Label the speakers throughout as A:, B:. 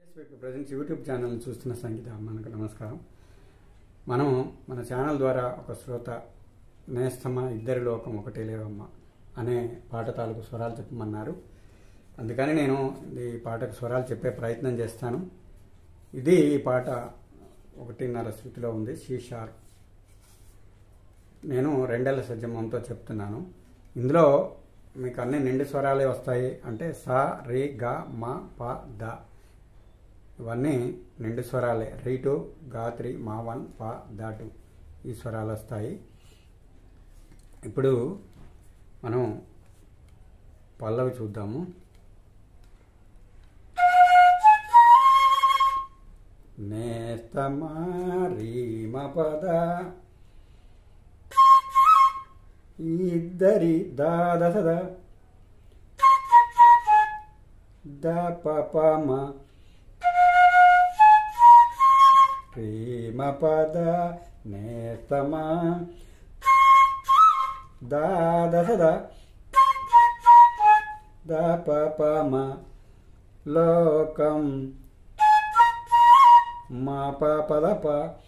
A: present YouTube channel చూస్తున్న సంగీత మనకు నమస్కారం మనం మన ఛానల్ ద్వారా ఒక శ్రోత నేస్తమ ఇద్దరి లోకం ఒకటే లేవమ్మ అనే పాట తాలూకు స్వరాలు చెప్పమన్నారు అందుకని నేను ఈ పాటకు స్వరాలు చెప్పే ప్రయత్నం చేస్తాను ఇది ఈ పాట ఒకటిన్నర స్థితిలో ఉంది షీషార్ నేను రెండేళ్ల సజ్జమంతో చెప్తున్నాను ఇందులో మీకు అన్ని నిండు స్వరాలే వస్తాయి అంటే సా రి గ మ ప ద ఇవన్నీ నిండు స్వరాలే రీ టు గా త్రీ మా వన్ ప ద టు ఈ స్వరాలు వస్తాయి ఇప్పుడు మనం పల్లవి చూద్దాము నేస్తమా రీమ పద ఇద్దరి దాద సద ద పమ ప్రేమ పద నేస్తమా దాద సద ద పమ లోకం మా ప పద ప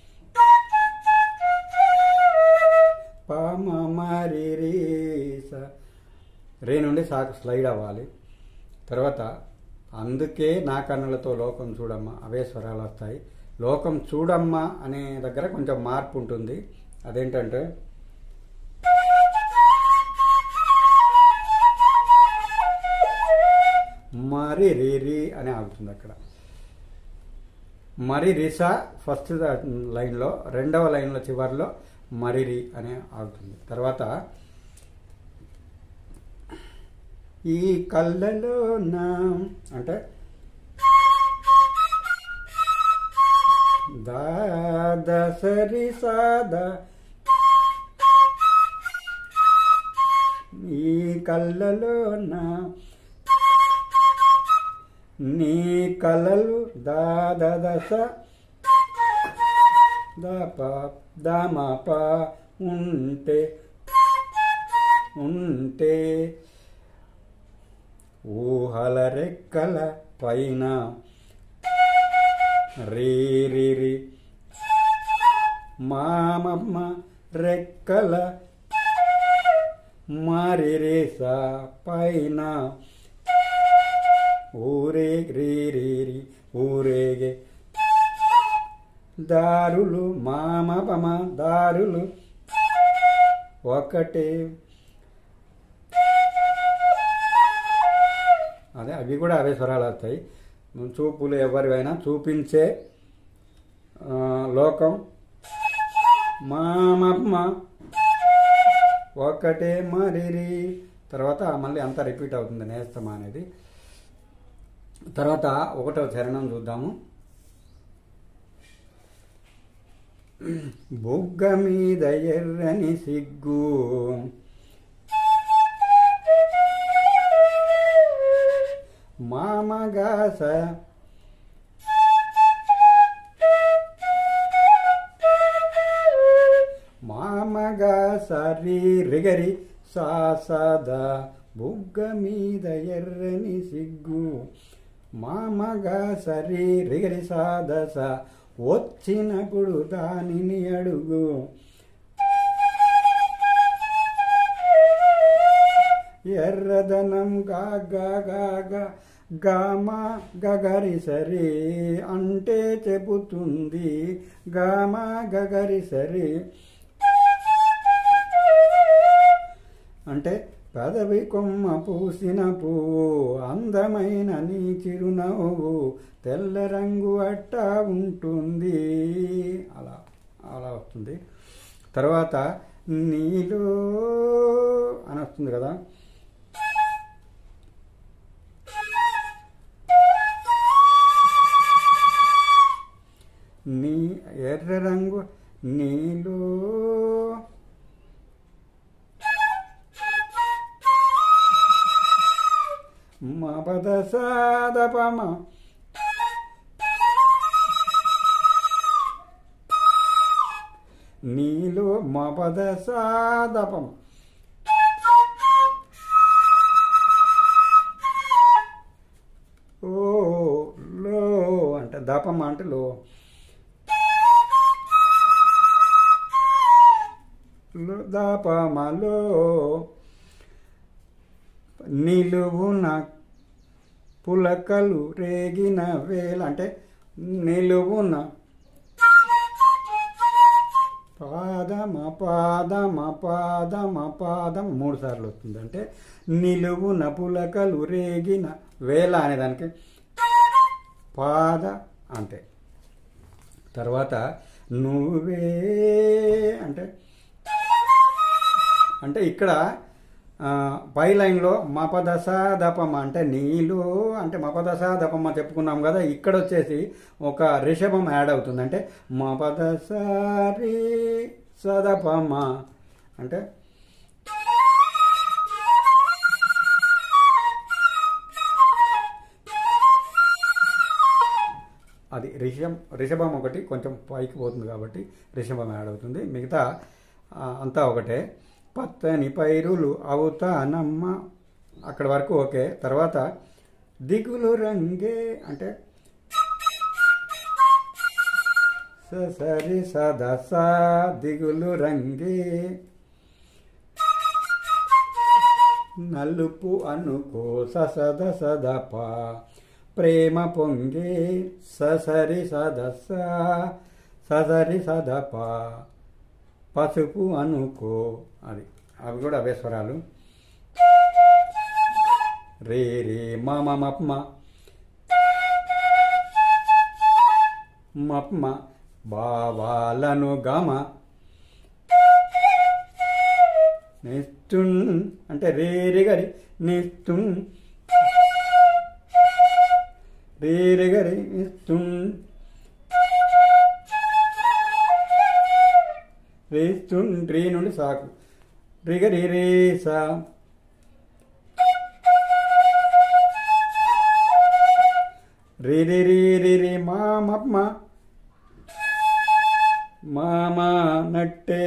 A: పామ మరి రీ స రే నుండి సాకు స్లైడ్ అవ్వాలి తర్వాత అందుకే నా కన్నులతో లోకం చూడమ్మా అవే స్వరాలు వస్తాయి లోకం చూడమ్మా అనే దగ్గర కొంచెం మార్పు ఉంటుంది అదేంటంటే మరి రీ రీ అని ఆగుతుంది అక్కడ మరి రిసా ఫస్ట్ లైన్లో రెండవ లైన్లో చివరిలో మరిరి అని ఆగుతుంది తర్వాత ఈ కళ్ళలో నా అంటే దాదసరి సాదా ఈ కళ్ళలో నా నీ కలలు దాదదశ దప దమప ఉంటే ఉంటే ఊహల రెక్కల పైన రీ రి రి మామమ్మ రెక్కల మరి రేస పైన ఊరే రీ రీ రి ఊరేగే దారులు మామ పమ దారులు ఒకటే అదే అవి కూడా అవే స్వరాలు వస్తాయి చూపులు ఎవరివైనా చూపించే ఆ, లోకం మామమ్మ ఒకటే మరిరి తర్వాత మళ్ళీ అంతా రిపీట్ అవుతుంది నేస్తమా అనేది తర్వాత ఒకటో చరణం చూద్దాము బుగ్గ మీద ఎర్రని సిగ్గు మామగాస మామగాస రీ రిగరి సాసద బుగ్గ మీద ఎర్రని సిగ్గు మామగా సరి రిగరి సాదస వచ్చినప్పుడు దానిని అడుగు ఎర్రదనం గాగా గాగా గామ గగరి సరి అంటే చెబుతుంది గామ గగరి సరి అంటే పదవి కొమ్మ పూసిన పువ్వు అందమైన నీ చిరునవ్వు తెల్ల రంగు అట్టా ఉంటుంది అలా అలా వస్తుంది తర్వాత నీలో అని వస్తుంది కదా నీ ఎర్ర రంగు నీలో మపద సాదపమ నీలో మపద సాదపమ ఓ లో దాపమ్మ అంటే లో లో దాపమలో నిలువున పులకలు రేగిన వేళ అంటే నిలువున పాదమ పాదమ పాదమ పాదం మూడు సార్లు వస్తుంది అంటే నిలువున పులకలు రేగిన వేళ అనే దానికి పాద అంటే తర్వాత నువ్వే అంటే అంటే ఇక్కడ ఆ, పై లైన్లో మపదశ దపమ అంటే నీళ్ళు అంటే మపదశ దపమ చెప్పుకున్నాం కదా ఇక్కడ వచ్చేసి ఒక రిషభం యాడ్ అవుతుంది అంటే మపదశ రి సదపమ అంటే అది రిషం రిషభం ఒకటి కొంచెం పైకి పోతుంది కాబట్టి రిషభం యాడ్ అవుతుంది మిగతా ఆ, అంతా ఒకటే పచ్చని పైరులు అవుతానమ్మ అక్కడ వరకు ఓకే తర్వాత దిగులు రంగే అంటే స సరి సద స దిగులు రంగే నలుపు అనుకో ససద సదప ప్రేమ పొంగే ససరి సదస ససరి సదప పసుపు అనుకో అది అవి కూడా అవే స్వరాలు రే రే మమ మప్మ మప్మ బావాలను గమ నిస్తున్ అంటే రేరి గరి నిస్తున్ రేరి గరి నిస్తున్ రేస్తున్ రీ నుండి సాకు రిగరి రే సా రి రి రి రి రి మా మప్మ మామా నట్టే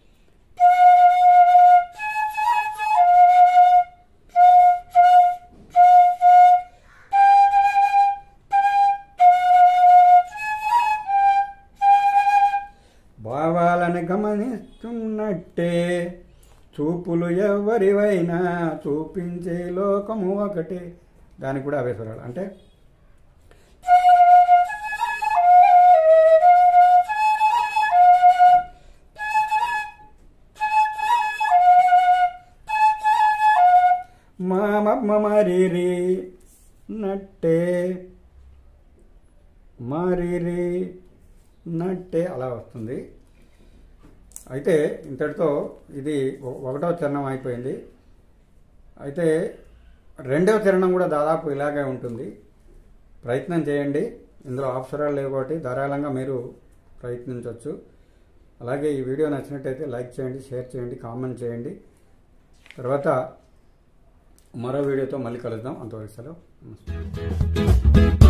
A: భావాలను గమనిస్తున్నట్టే చూపులు ఎవరివైనా చూపించే లోకము ఒకటే దానికి కూడా అవే స్వరాలు అంటే మామ మరిరి నట్టే మరిరి నట్టే అలా వస్తుంది అయితే ఇంతటితో ఇది ఒ- ఒకటవ చరణం అయిపోయింది అయితే రెండవ చరణం కూడా దాదాపు ఇలాగే ఉంటుంది ప్రయత్నం చేయండి ఇందులో అక్షరాలు లేవు కాబట్టి ధారాళంగా మీరు ప్రయత్నించవచ్చు అలాగే ఈ వీడియో నచ్చినట్టయితే లైక్ చేయండి షేర్ చేయండి కామెంట్ చేయండి తర్వాత మరో వీడియోతో మళ్ళీ కలుద్దాం అంతవరకు సెలవు నమస్తే